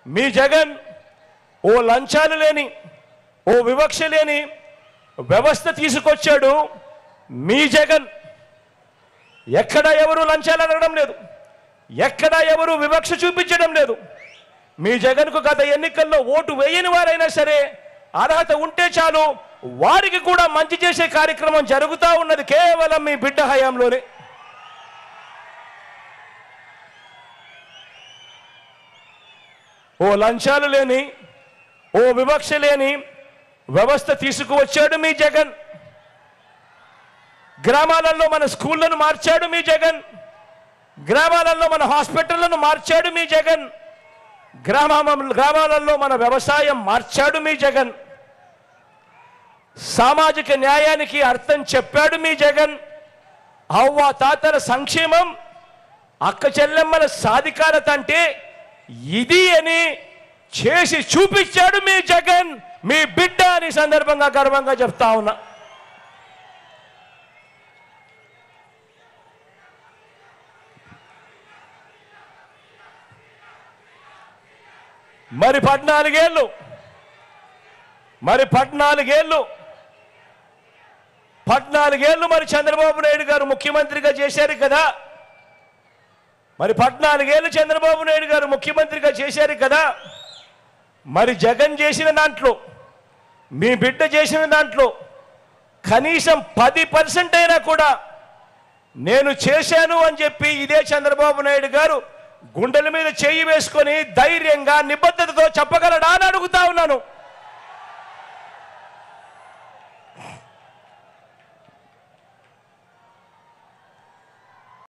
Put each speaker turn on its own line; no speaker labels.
మీ జగన్ ఓ లంచాలు లేని ఓ వివక్ష లేని వ్యవస్థ తీసుకొచ్చాడు మీ జగన్ ఎక్కడ ఎవరు లంచాలు అడగడం లేదు ఎక్కడ ఎవరు వివక్ష చూపించడం లేదు మీ జగన్కు గత ఎన్నికల్లో ఓటు వేయని వారైనా సరే అర్హత ఉంటే చాలు వారికి కూడా మంచి చేసే కార్యక్రమం జరుగుతూ ఉన్నది కేవలం మీ బిడ్డ హయాంలోనే ఓ లంచాలు లేని ఓ వివక్ష లేని వ్యవస్థ తీసుకువచ్చాడు మీ జగన్ గ్రామాలలో మన స్కూళ్లను మార్చాడు మీ జగన్ గ్రామాలలో మన హాస్పిటళ్లను మార్చాడు మీ జగన్ గ్రామ గ్రామాలలో మన వ్యవసాయం మార్చాడు మీ జగన్ సామాజిక న్యాయానికి అర్థం చెప్పాడు మీ జగన్ అవ్వ తాతల సంక్షేమం అక్క చెల్లెమ్మల సాధికారత అంటే ఇది అని చేసి చూపించాడు మీ జగన్ మీ బిడ్డ అని సందర్భంగా గర్వంగా చెప్తా ఉన్నా మరి పద్నాలుగేళ్ళు మరి పద్నాలుగేళ్ళు పద్నాలుగేళ్ళు మరి చంద్రబాబు నాయుడు గారు ముఖ్యమంత్రిగా చేశారు కదా మరి పద్నాలుగేళ్ళు చంద్రబాబు నాయుడు గారు ముఖ్యమంత్రిగా చేశారు కదా మరి జగన్ చేసిన దాంట్లో మీ బిడ్డ చేసిన దాంట్లో కనీసం పది పర్సెంట్ అయినా కూడా నేను చేశాను అని చెప్పి ఇదే చంద్రబాబు నాయుడు గారు గుండెల మీద చేయి వేసుకొని ధైర్యంగా నిబద్ధతతో చెప్పగలడా అని అడుగుతా ఉన్నాను